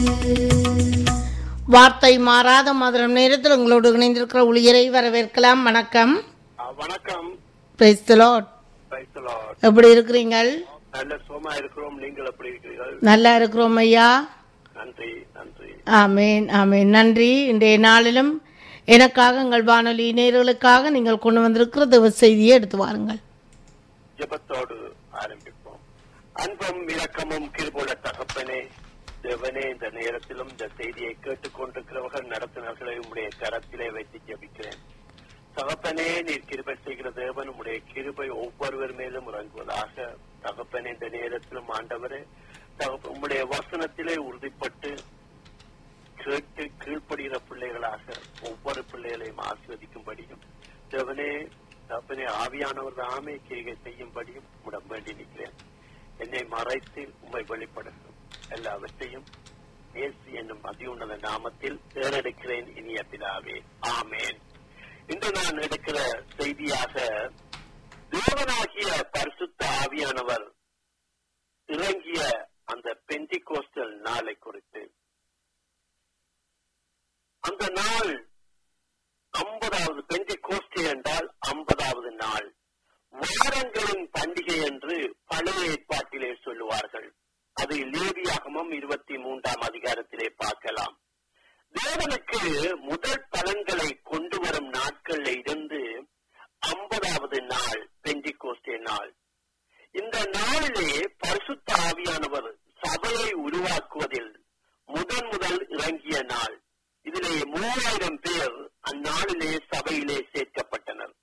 வார்த்தை மாறாத மதுரம் நேரத்தில் உங்களோடு இணைந்திருக்கிற ஊழியரை வரவேற்கலாம் வணக்கம் ஆ, வணக்கம் Praise the Lord. Praise the Lord. எப்படி இருக்கிறீங்கள் நல்ல சுகமா இருக்கிறோம் நீங்கள் எப்படி இருக்கிறீர்கள் நல்லா இருக்கிறோம் ஐயா நன்றி நன்றி ஆமேன் ஆமேன் நன்றி இன்றைய நாளிலும் எனக்காக எங்கள் வானொலி நேர்களுக்காக நீங்கள் கொண்டு வந்திருக்கிற தேவ செய்தியை எடுத்து வாருங்கள் ஜெபத்தோடு ஆரம்பிப்போம் அன்பும் இரக்கமும் கிருபுல தகப்பனே தேவனே இந்த நேரத்திலும் இந்த செய்தியை கேட்டுக்கொண்டிருக்கிறவர்கள் நடத்தினர்களை உம்முடைய கரத்திலே வைத்து ஜெபிக்கிறேன் தகப்பனே நீர் கிருபை செய்கிற தேவன் உம்முடைய கிருபை ஒவ்வொருவர் மேலும் இறங்குவதாக தகப்பனே இந்த நேரத்திலும் ஆண்டவரே தகப்ப உம்முடைய வசனத்திலே உறுதிப்பட்டு கேட்டு கீழ்ப்படுகிற பிள்ளைகளாக ஒவ்வொரு பிள்ளைகளையும் ஆஸ்வதிக்கும்படியும் தேவனே தப்பனே ஆவியானவர் தாமே கிரிகை செய்யும்படியும் உம்மிடம் வேண்டி நிற்கிறேன் என்னை மறைத்து உம்மை வெளிப்படுத்தும் எல்லாவற்றையும் இயேசு என்னும் அதியுன்னத நாமத்தில் தேர்ந்தெடுக்கிறேன் இனிய பிதாவே ஆமேன் இன்று நான் எடுக்கிற செய்தியாக தேவனாகிய பரிசுத்த ஆவியானவர் இறங்கிய அந்த பெந்திகோஸ்டல் நாளை குறித்து அந்த நாள் ஐம்பதாவது பெந்தி கோஷ்டி என்றால் ஐம்பதாவது நாள் வாரங்களின் பண்டிகை என்று பழைய ஏற்பாட்டிலே சொல்லுவார்கள் அது லேவியாகமும் இருபத்தி மூன்றாம் அதிகாரத்திலே பார்க்கலாம் தேவனுக்கு முதல் பலன்களை கொண்டு வரும் நாட்கள்ல இருந்து ஐம்பதாவது நாள் பெந்தி கோஷ்டி நாள் இந்த நாளிலே பரிசுத்த ஆவியானவர் சபையை உருவாக்குவதில் முதன் முதல் இறங்கிய நாள் இதிலே மூவாயிரம் பேர் அந்நாளிலே சபையிலே சேர்க்கப்பட்டனர்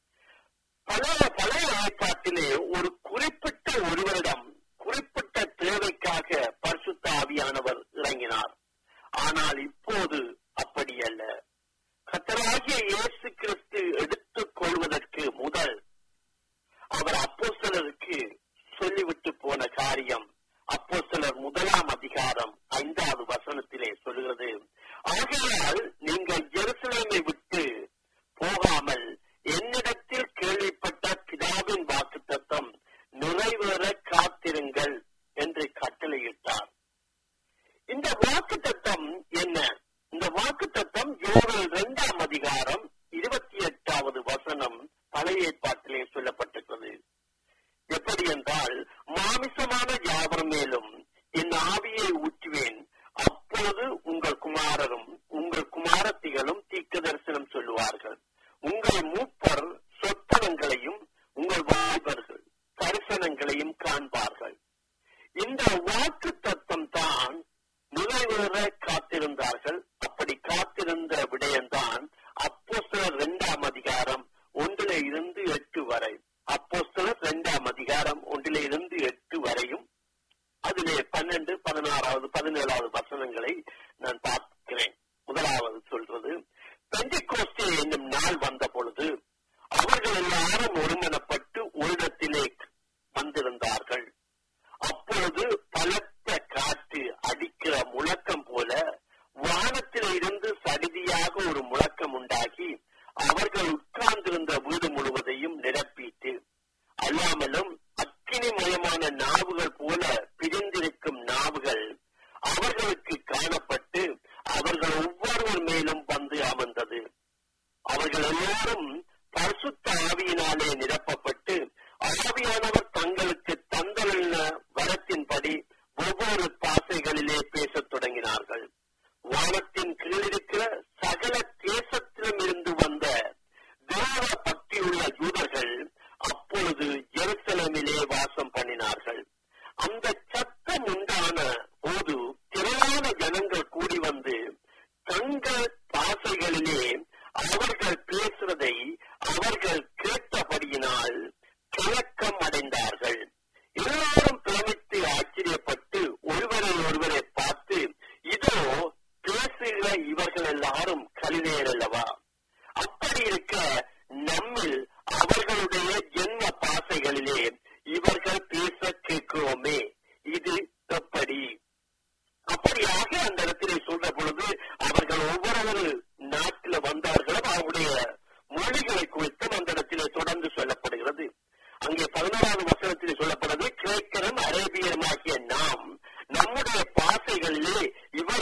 பழைய பழைய ஏற்பாட்டிலே ஒரு குறிப்பிட்ட ஒருவரிடம் குறிப்பிட்ட தேவைக்காக பரிசுத்த ஆவியானவர் இறங்கினார் ஆனால் இப்போது அப்படி அல்ல கத்தராகிய இயேசு கிறிஸ்து எடுத்துக் கொள்வதற்கு முதல் அவர் அப்போஸ்தலருக்கு சொல்லிவிட்டு போன காரியம் அப்போஸ்தலர் முதலாம் அதிகாரம் ஐந்தாவது வசனத்திலே சொல்கிறது ஆகையால் நீங்கள் ஜெருசலேமை விட்டு போகாமல் என்னிடத்தில் கேள்விப்பட்ட பிதாவின் வாக்குத்தத்தம் நிறைவேற காத்திருங்கள் என்று கட்டளையிட்டார் இந்த வாக்குத்தத்தம் என்ன இந்த வாக்குத்தத்தம் யோகல் இரண்டாம் அதிகாரம் இருபத்தி எட்டாவது வசனம் பழைய ஏற்பாட்டிலே சொல்லப்பட்டிருக்கிறது எப்படி என்றால் மாமிசமான யாவர் மேலும் என் ஆவியை ஊற்றுவேன் அப்பொழுது உங்கள் குமாரரும் உங்கள் குமாரத்திகளும் தீர்க்க தரிசனம் சொல்லுவார்கள் உங்கள் மூப்பர் சொப்பனங்களையும் உங்கள் வாலிபர்கள் தரிசனங்களையும் காண்பார்கள் இந்த வாக்கு தத்துவம் தான் நிறைவேற காத்திருந்தார்கள் அப்படி காத்திருந்த விடயம்தான் அப்போஸ்தலர் இரண்டாம் அதிகாரம் ஒன்றிலே இருந்து எட்டு வரை அப்போஸ்தலர் இரண்டாம் அதிகாரம் ஒன்றிலே இருந்து எட்டு வரையும் அதிலே பன்னெண்டு பதினாறாவது பதினேழாவது வசனங்களை நான் பார்க்கிறேன் முதலாவது சொல்றது பெண்டிகோஸ்தே என்னும் நாள் வந்த பொழுது அவர்கள் எல்லாரும் ஒருமனப்பட்டு ஓரிடத்திலே வந்திருந்தார்கள் அப்பொழுது பலத்த காற்று அடிக்கிற முழக்கம் போல வானத்திலே இருந்து சடிதியாக ஒரு முழக்கம் உண்டாகி அவர்கள் உட்கார்ந்திருந்த வீடு முழுவதையும் நிரப்பிட்டு அல்லாமலும் அக்கினிமயமான நாவுகள் போல பிரிந்திருக்கும் நாவுகள் அவர்களுக்கு காணப்பட்டு அவர்கள் ஒவ்வொருவர் மேலும் வந்து அமர்ந்தது அவர்கள் எல்லாரும் பரிசுத்த ஆவியினாலே நிரப்பப்பட்டு ஆவியானவர் தங்களுக்கு தந்தலுள்ள வரத்தின்படி ஒவ்வொரு பாசைகளிலே பேசத் தொடங்கினார்கள் வானத்தின் கீழிருக்கிற சகல தேசத்திலும் இருந்து வந்த தேவ பக்தியுள்ள யூதர்கள் அப்பொழுது ஜெருசலமிலே வாசம் பண்ணினார்கள் அந்த சத்தம் உண்டான போது திரளான ஜனங்கள் கூடி வந்து தங்கள் பாசைகளிலே அவர்கள் பேசுவதை அவர்கள் கேட்டபடியினால் கிழக்கம் அடைந்தார்கள் எல்லாரும் பிரமித்து ஆச்சரியப்பட்டு ஒருவரை ஒருவரை பார்த்து இதோ பேசுகிற இவர்கள் எல்லாரும் கலிதேர் அல்லவா அப்படி இருக்க நம்மில் அவர்களுடைய ஜென்ம பாசைகளிலே இவர்கள் பேச கேட்கிறோமே இது எப்படி அப்படியாக அந்த இடத்திலே சொல்ற பொழுது அவர்கள் ஒவ்வொரு நாட்டில வந்தார்களோ அவருடைய மொழிகளை குறித்தும் அந்த இடத்திலே தொடர்ந்து சொல்லப்படுகிறது அங்கே பதினோராவது வசனத்திலே சொல்லப்படுது கிரேக்கரும் அரேபியருமாகிய நாம் நம்முடைய பாசைகளிலே இவர்கள்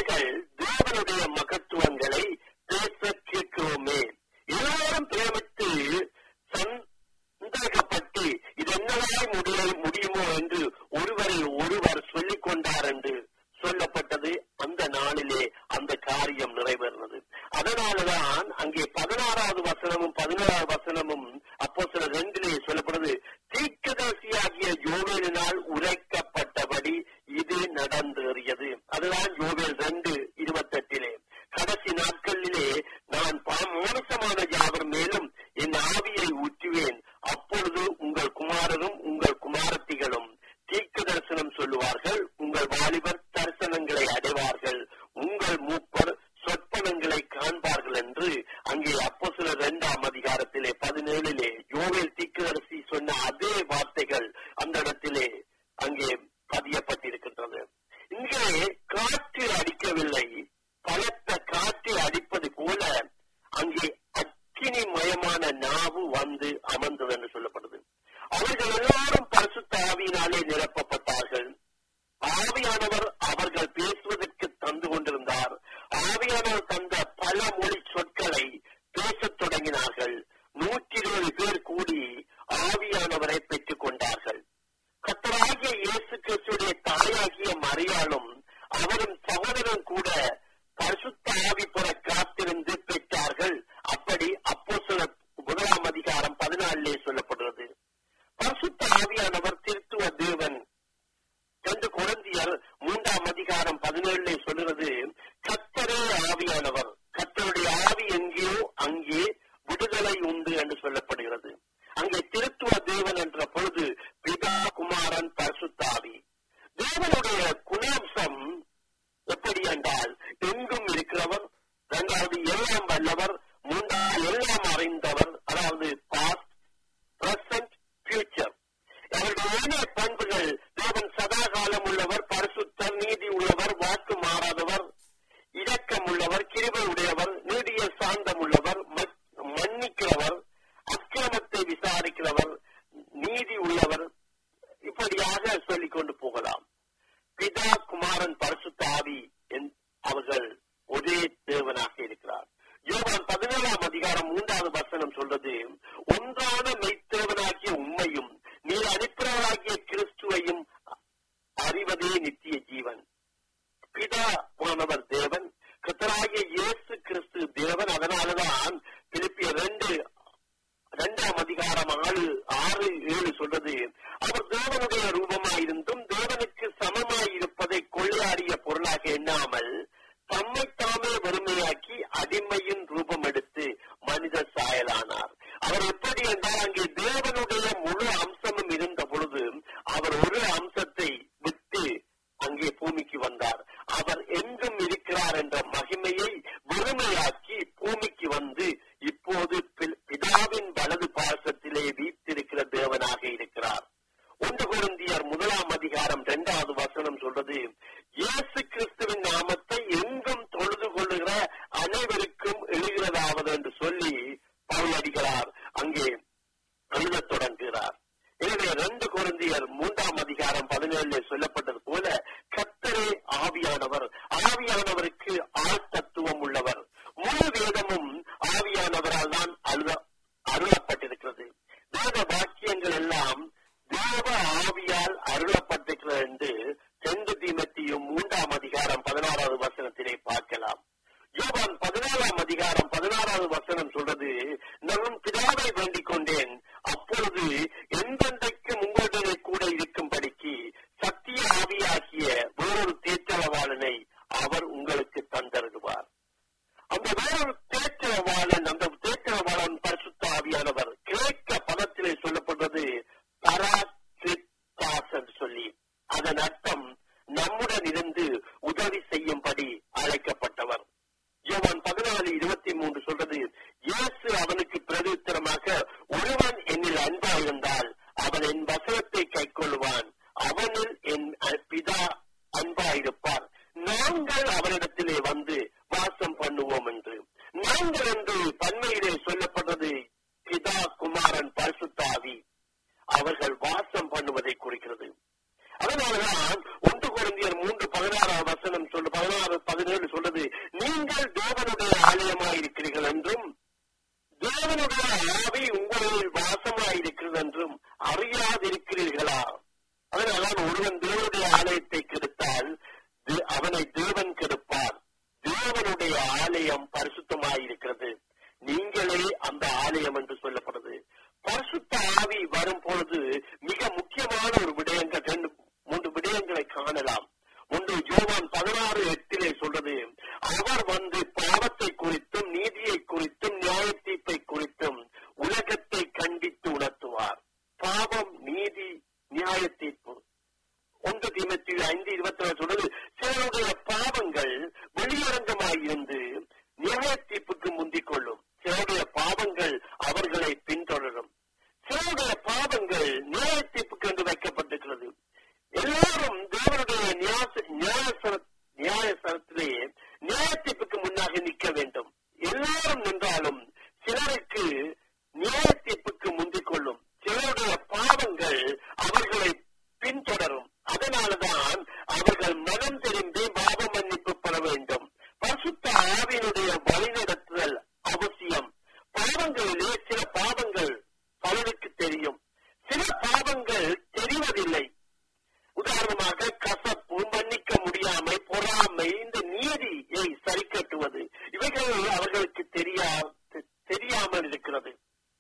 யோவேல் ரெண்டு இருபத்தெட்டிலே கடைசி நாட்களிலே நான் பா- மோசமான யாவர் மேலும் என் ஆவியை ஊற்றுவேன் அப்பொழுது உங்கள் குமாரரும் உங்கள் குமாரத்திகளும் தீர்க்க தரிசனம் சொல்லுவார்கள் உங்கள் வாலிபர் தரிசனங்களை அடைவார்கள் உங்கள் மூப்பர் சொற்பனங்களை காண்பார்கள் என்று அங்கே அப்போ சில இரண்டாம் அதிகாரத்திலே பதினேழிலே யோவேல் தீர்க்கதரிசி சொன்ன அதே வார்த்தைகள் அந்த இடத்திலே அங்கே பதியப்பட்டிருக்கின்றது இங்கே காற்று அடிக்கவில்லை பலத்த காற்று அடிப்பது போல அங்கே அக்கினி மயமான நாவு வந்து அமர்ந்தது என்று சொல்லப்படுது அவர்கள் எல்லாரும் பரிசுத்த ஆவியினாலே நிரப்பப்பட்டார்கள் ஆவியானவர் அவர்கள் பேசுவதற்கு தந்து கொண்டிருந்தார் ஆவியானவர் தந்த பல மொழி சொற்களை பேசத் தொடங்கினார்கள் நூற்றி இருபது பேர் கூடி ஆவியானவரை பெற்றுக் கொண்டார்கள் கத்தராகிய இயேசு கிறிஸ்துடைய தாயாகிய மரியாளும் அவரும் சகோதரன் கூட பரிசுத்த ஆவி பெற காத்திருந்து பெற்றார்கள் அப்படி அப்போ சில முதலாம் அதிகாரம் பதினாலிலே சொல்லப்படுகிறது பரிசுத்த ஆவியானவர் திருத்துவ தேவன் ரெண்டு குழந்தையர் மூன்றாம் அதிகாரம் பதினேழுல சொல்லுறது கத்தரே ஆவியானவர் கத்தருடைய ஆவி எங்கேயோ அங்கே விடுதலை உண்டு என்று சொல்லப்படுகிறது அங்கே திருத்துவ தேவன் என்ற பொழுது பிதா குமாரன் பரிசுத்தாவி தேவனுடைய குணாம்சம் எப்படி என்றால் எங்கும் இருக்கிறவர் இரண்டாவது எல்லாம் வல்லவர் மூன்றாவது எல்லாம் அறிந்தவர் அதாவது பாஸ்ட் பிரசன்ட் ஃபியூச்சர் அவருடைய ஏனைய பண்புகள் தேவன் சதா காலம் உள்ளவர் பரிசுத்தர் நீதி உள்ளவர் வாக்கு மாறாதவர் இரக்கம் உள்ளவர் கிருபை உடையவர் நீடிய சாந்தம் உள்ளவர் ம- மன்னிக்கிறவர் அக்கிரமத்தை விசாரிக்கிறவர் நீதி உள்ளவர் இப்படியாக சொல்லிக் கொண்டு போகலாம் பிதா குமாரன் பரிசுத்த ஆவி என்- அவர்கள் ஒரே தேவனாக இருக்கிறார் யோவான் பதினேழாம் அதிகாரம் மூன்றாவது வசனம் சொல்றது ஒன்றான மெய்த்தேவனாகிய உண்மையும் நீர் அனுப்பினவராகிய கிறிஸ்துவையும் அறிவதே நித்திய ஜீவன் பிதா போனவர் தேவன் கத்தராகிய இயேசு கிறிஸ்து தேவன் அதனாலதான் பிலிப்பிய ரெண்டு இரண்டாம் அதிகாரம் ஆறு ஆறு ஏழு சொல்றது அவர் தேவனுடைய ரூபமாயிருந்தும் தேவனுக்கு சமமாய் இருப்பதை கொள்ளையாடிய பொருளாக எண்ணாமல் தம்மை தாமே வறுமையாக்கி அடிமையின் ரூபம் எடுத்து மனித சாயலானார் அவர் எப்படி என்றால் அங்கே தேவனுடைய முழு அம்சமும் இருந்த பொழுது அவர் ஒரு அம்சத்தை விட்டு அங்கே பூமிக்கு வந்தார் அவர் எங்கும் இருக்கிறார் என்ற மகிமையை வெறுமையாக்கி பூமிக்கு வந்து இப்போது பி- பிதாவின் வலது பாசத்திலே வீத்திருக்கிற தேவனாக இருக்கிறார் ஒன்று குருந்தியர் முதலாம் அதிகாரம் இரண்டாவது வசனம் சொல்றது இயேசு கிறிஸ்துவின் நாமத்தை எங்கும் தொழுது கொள்ளுகிற அனைவருக்கும் எழுகிறதாவது என்று சொல்லி பவுல் அடிகளார் அங்கே எழுதத் தொடங்குகிறார் எனவே ரெண்டு குழந்தையர் மூன்றாம் அதிகாரம் பதினேழுல சொல்லப்பட்டது போல கத்தரே ஆவியானவர் ஆவியானவருக்கு ஆழ்த்தத்துவம் உள்ளவர் முழு வேதமும் ஆவியானவரால் தான் அழுத அருளப்பட்டிருக்கிறது வேத வாக்கியங்கள் எல்லாம் தேவ ஆவியால் அருளப்பட்டிருக்கிறது என்று செந்து தீமத்தியும் மூன்றாம் அதிகாரம் பதினாறாவது வசனத்திலே பார்க்கலாம் யோவான் பதினாலாம் அதிகாரம் பதினாறாவது வசனம் சொல்றது நான் பிதாவை வேண்டிக் கொண்டேன் அப்பொழுது எந்தெந்தைக்கும் உங்களுடனே கூட இருக்கும்படிக்கு சத்திய ஆவியாகிய வேறொரு தேற்றளவாளனை அவர் உங்களுக்கு தந்தருடுவார் அந்த வேறொரு தேற்றவாளன் அந்த தேற்றவாளன் பரிசுத்த ஆவியானவர் கிரேக்க பதத்திலே சொல்லப்படுவது பராசித்தாஸ் என்று சொல்லி அதன் அர்த்தம் நம்முடன் இருந்து உதவி செய்யும்படி அழைக்கப்பட்டவர் யோவான் பதினாலு இருபத்தி மூன்று சொல்றது இயேசு அவனுக்கு பிரதித்திரமாக ஒருவன் என்னில் அன்பாயிருந்தால் அவன் என் வசனத்தை கைக்கொள்வான் அவனில் என் அ- பிதா அன்பாயிருப்பார் நாங்கள் அவரிடத்திலே வந்து வாசம் பண்ணுவோம் என்று நாங்கள் என்று பன்மையிலே சொல்லப்பட்டது பிதா குமாரன் பரிசுத்தாவி அவர்கள் வாசம் பண்ணுவதை குறிக்கிறது அதனாலதான் ஒன்று குழந்தையர் மூன்று பதினாறாம் வசனம் சொல்லு பதினாறு பதினேழு சொல்றது நீங்கள் தேவனுடைய ஆலயமாயிருக்கிறீர்கள் என்றும் தேவனுடைய ஆவி உங்களில் வாசமாயிருக்கிறது என்றும் அறியாதிருக்கிறீர்களா அதனால்தான் ஒருவன் தேவனுடைய ஆலயத்தை கெடுத்தால் தே- அவனை தேவன் கெடுப்பார் தேவனுடைய ஆலயம் பரிசுத்தமாயிருக்கிறது நீங்களே அந்த ஆலயம் என்று சொல்லப்படுது பரிசுத்த ஆவி வரும் பொழுது மிக முக்கியமான ஒரு விடயங்கள் ரெண்டு மூன்று விடயங்களை காணலாம் ஒன்று யோவான் பதினாறு எட்டிலே வெளியரங்கமாயிருந்து நியாய தீர்ப்புக்கு முந்திக் கொள்ளும் சிலருடைய பாவங்கள் அவர்களை பின்தொடரும் சிலருடைய பாவங்கள் நியாய தீர்ப்புக்கு என்று வைக்கப்பட்டிருக்கிறது எல்லாரும் தேவனுடைய நியாச- நியாயசர- நியாயசரத்திலே நியாய தீர்ப்புக்கு முன்னாக நிற்க வேண்டும் எல்லாரும் நின்றாலும் சிலருக்கு நியாய தீர்ப்புக்கு முந்திக் கொள்ளும் சிலருடைய பாவங்கள் அவர்களை பின்தொடரும் அதனால்தான் அவர்கள் மனம் திரும்பி பாவ மன்னிப்பு பெற வேண்டும் பரிசுத்த ஆவியினுடைய வழிநடத்துதல் அவசியம் பாவங்களிலே சில பாவங்கள் பலருக்கு தெரியும் சில பாவங்கள் தெரிவதில்லை உதாரணமாக கசப்பு மன்னிக்க முடியாமை பொறாமை இந்த நீதியை சரி கட்டுவது இவைகள் அவர்களுக்கு தெரியா தெ- தெரியாமல் இருக்கிறது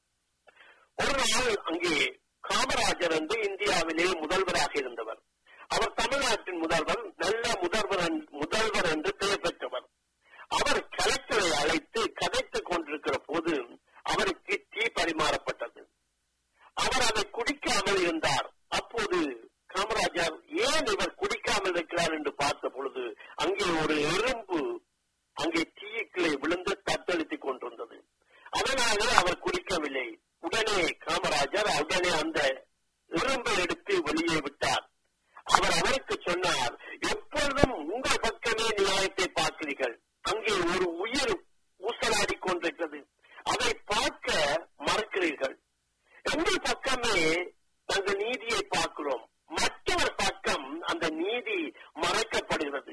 ஒரு நாள் அங்கே காமராஜர் என்று இந்தியாவிலே முதல்வராக இருந்தவர் அவர் தமிழ்நாட்டின் முதல்வர் நல்ல முதல்வர் என்று- முதல்வர் என்று பெயர் பெற்றவர் அவர் கலெக்டரை அழைத்து கதைத்துக் கொண்டிருக்கிற போது அவருக்கு டீ பரிமாறப்பட்டது அவர் அதை குடிக்காமல் இருந்தார் அப்போது காமராஜர் ஏன் இவர் குடிக்காமல் இருக்கிறார் என்று பார்த்த பொழுது அங்கே ஒரு எறும்பு அங்கே தீயுக்குள்ளே விழுந்து தத்தளித்துக் கொண்டிருந்தது அதனால அவர் குடிக்கவில்லை உடனே காமராஜர் உடனே அந்த எறும்பை எடுத்து வெளியே விட்டார் அவர் அவருக்கு சொன்னார் எப்பொழுதும் உங்கள் பக்கமே நியாயத்தை பார்க்கிறீர்கள் அங்கே ஒரு உயிர் ஊசலாடி கொண்டிருக்கிறது அதை பார்க்க மறக்கிறீர்கள் எங்கள் பக்கமே நாங்கள் நீதியை பார்க்கிறோம் மற்றவர் பக்கம் அந்த நீதி மறைக்கப்படுகிறது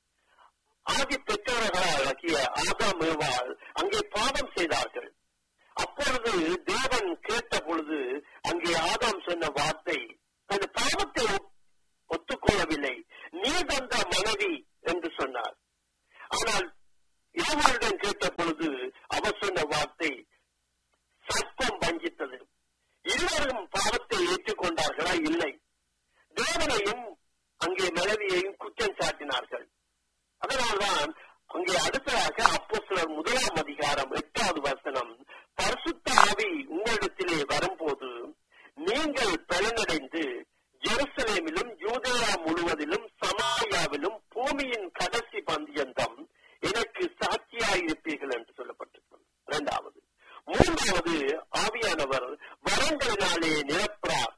ஆதி பெற்றவர்களாகிய ஆதாம் ஏவாள் அங்கே பாவம் செய்தார்கள் அப்பொழுது தேவன் கேட்ட பொழுது அங்கே ஆதாம் சொன்ன வார்த்தை தன் பாவத்தை ஒப்- ஒத்துக்கொள்ளவில்லை நீ தந்த மனைவி என்று சொன்னார் ஆனால் ஏவாளிடம் கேட்ட பொழுது அவர் சொன்ன வார்த்தை சர்ப்பம் வஞ்சித்தது இருவரும் பாவத்தை ஏற்றுக்கொண்டார்களா இல்லை தேவனையும் அங்கே மனைவியையும் குற்றம் சாட்டினார்கள் அதனால்தான் அங்கே அடுத்ததாக அப்போஸ்தலர் முதலாம் அதிகாரம் எட்டாவது வசனம் பரிசுத்த ஆவி உங்களிடத்திலே வரும்போது நீங்கள் பலனடைந்து ஜெருசலேமிலும் யூதேயா முழுவதிலும் சமாரியாவிலும் பூமியின் கடைசி பந்தியந்தம் எனக்கு சாட்சியாயிருப்பீர்கள் என்று சொல்லப்பட்டிருக்கிறது இரண்டாவது மூன்றாவது ஆவியானவர் வரங்களினாலே நிரப்புறார்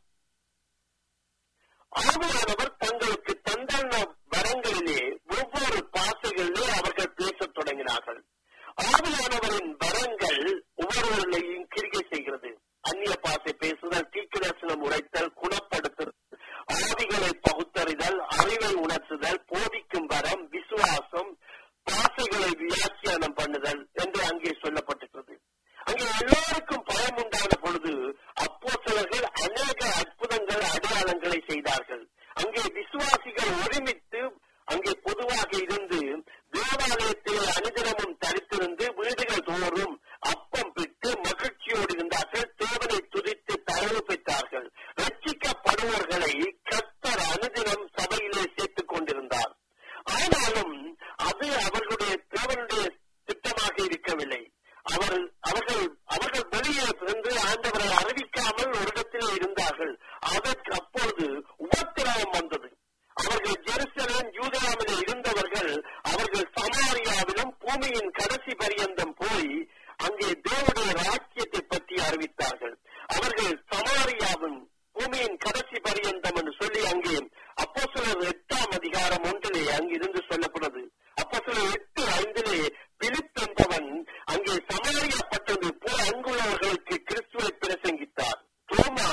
ஆவியானவர் தங்களுக்கு தந்தான வரங்களிலே ஒவ்வொரு பாசைகளிலே அவர்கள் பேசத் தொடங்கினார்கள் ஆவியானவரின் வரங்கள் ஒவ்வொருவர்களையும் கிரிகை செய்கிறது அந்நிய பாசை பேசுதல் தீக்கிரசனம் உரைத்தல் குணப்படுத்துதல் ஆவிகளை பகுத்தறிதல் அறிவை உணர்த்துதல் போதிக்கும் வரம் விசுவாசம் பாசைகளை வியாக்கியானம் பண்ணுதல் என்று அங்கே சொல்லப்பட்டிருக்கிறது அங்கே எல்லோருக்கும் பயம் உண்டான பொழுது அப்போ அநேக அற்புதங்கள் அடையாளங்களை செய்தார்கள் அங்கே விசுவாசிகள் ஒருமித்து அங்கே பொதுவாக இருந்து தேவாலயத்தில் அனுதினமும் தரித்திருந்து வீடுகள் தோறும் அப்பம் பிட்டு மகிழ்ச்சியோடு இருந்தார்கள் தேவனை துதித்து தரவு பெற்றார்கள் ரட்சிக்கப்படுவர்களை கத்தர் அனுதினம் சபையிலே சேர்த்துக் கொண்டிருந்தார் ஆனாலும் அது அவர்களுடைய தேவனுடைய திட்டமாக இருக்கவில்லை அவர் அவர்கள் அவர்கள் வெளியே இருந்து ஆண்டவரை அறிவிக்காமல் ஒரு இடத்திலே இருந்தார்கள் அதற்கு அப்பொழுது உபத்திரவம் வந்தது அவர்கள் ஜெருசலேம் யூதராமிலே இருந்தவர்கள் அவர்கள் சமாரியாவிலும் பூமியின் கடைசி பரியந்தம் போய் அங்கே தேவனுடைய ராஜ்யத்தை பற்றி அறிவித்தார்கள் அவர்கள் சமாரியாவின் பூமியின் கடைசி பரியந்தம் என்று சொல்லி அங்கே அப்போ எட்டாம் அதிகாரம் ஒன்றிலே அங்கிருந்து சொல்லப்படுது அப்போ எட்டு ஐந்திலே பிலிப் என்பவன் அங்கே சமாளிக்கப்பட்டது போல் அங்குள்ளவர்களுக்கு கிறிஸ்துவை பிரசங்கித்தார் தோமா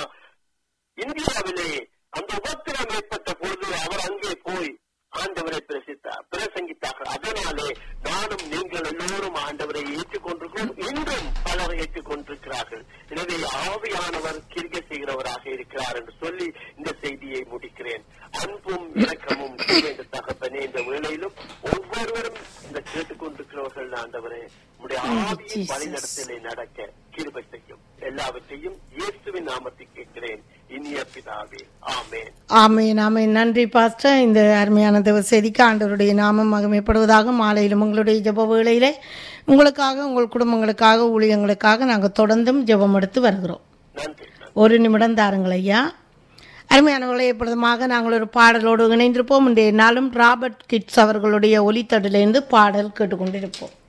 இந்தியாவிலே அந்த உபத்திரம் ஏற்பட்ட பொழுது அவர் அங்கே போய் ஆண்டவரை பிரசித்தார் பிரசங்கித்தார்கள் அதனாலே நானும் நீங்கள் எல்லோரும் ஆண்டவரை ஏற்றுக்கொண்டிருக்கிறோம் இன்றும் பலர் ஏற்றுக்கொண்டிருக்கிறார்கள் எனவே ஆவியானவர் கிரிக்கை செய்கிறவராக இருக்கிறார் என்று சொல்லி இந்த செய்தியை முடிக்கிறேன் அன்பும் இரக்கமும் இந்த தகப்பனே இந்த வேளையிலும் ஒவ்வொருவரும் இந்த கேட்டுக்கொண்டிருக்கிறவர்கள் ஆண்டவரே உடைய ஆவியின் வழிநடத்தலை நடக்க கிருபை செய்யும் எல்லாவற்றையும் இயேசுவின் நாமத்தில் கேட்கிறேன் இனிய பிதாவே ஆமேன் ஆமேன் ஆமேன் நன்றி பாஸ்டர் இந்த அருமையான தேவ செய்திக்கு ஆண்டவருடைய நாமம் மகிமைப்படுவதாக மாலையிலும் உங்களுடைய ஜெப வேளையிலே உங்களுக்காக உங்கள் குடும்பங்களுக்காக ஊழியங்களுக்காக நாங்கள் தொடர்ந்தும் ஜெபம் எடுத்து வருகிறோம் நன்றி நன்றி ஒரு நிமிடம் தாருங்கள் ஐயா அருமையானவர்களை எப்பொழுதுமாக நாங்கள் ஒரு பாடலோடு இணைந்திருப்போம் இன்றைய நாளும் ராபர்ட் கிட்ஸ் அவர்களுடைய ஒலித்தடிலிருந்து பாடல் கேட்டுக்கொண்டிருப்போம்